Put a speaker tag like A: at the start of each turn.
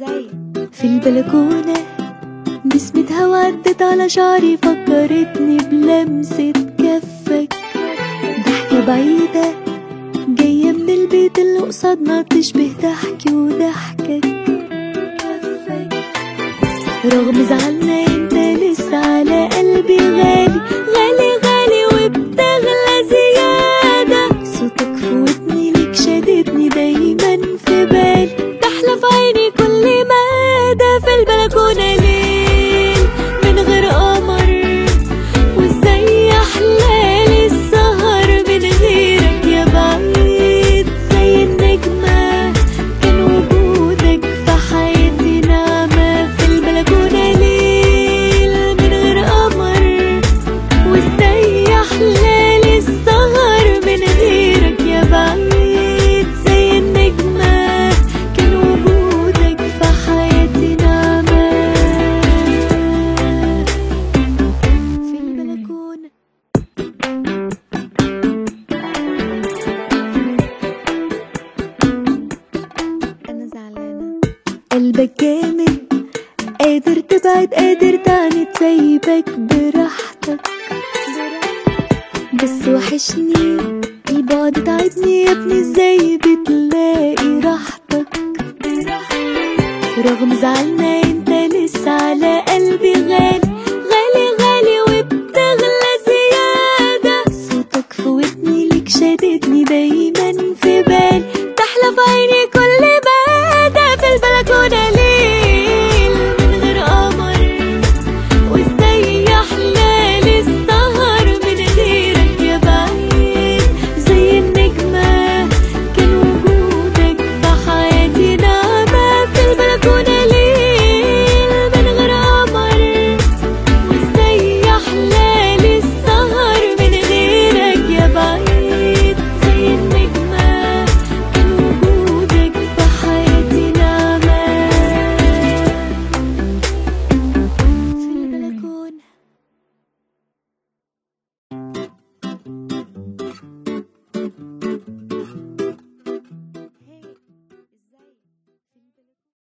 A: زي
B: في البلكونة نسمة هوا عدت على شعري فكرتني بلمسة كفك ضحكة بعيدة جاية من البيت اللي قصادنا تشبه ضحكي وضحكك كفك رغم زعلنا انت لسه على قلبي غالي غالي غالي وبتغلى زيادة صوتك في ودني ليك شدتني دايما في بالي تحلى في عيني كل مدى في البلكونة ليل من غير قمر وازاي احلى السهر من غيرك يا بعيد زي النجمة كان وجودك في حياتي نعمة في البلكونة ليل من غير قمر وازاي احلى السهر من غيرك يا بعيد زي النجمة كان وجودك في حياتي نعمة في البلكونة
A: انا زعلانه
B: قلبك جامد قادر تبعد قادر تعني تسيبك براحتك بس وحشني البعد تعبني يا ابني ازاي بتلاقي راحتك رغم زعلنا انت لسه على قلبي غالي غالي غالي وبتغلى زيادة صوتك في ودني ليك شددني دايما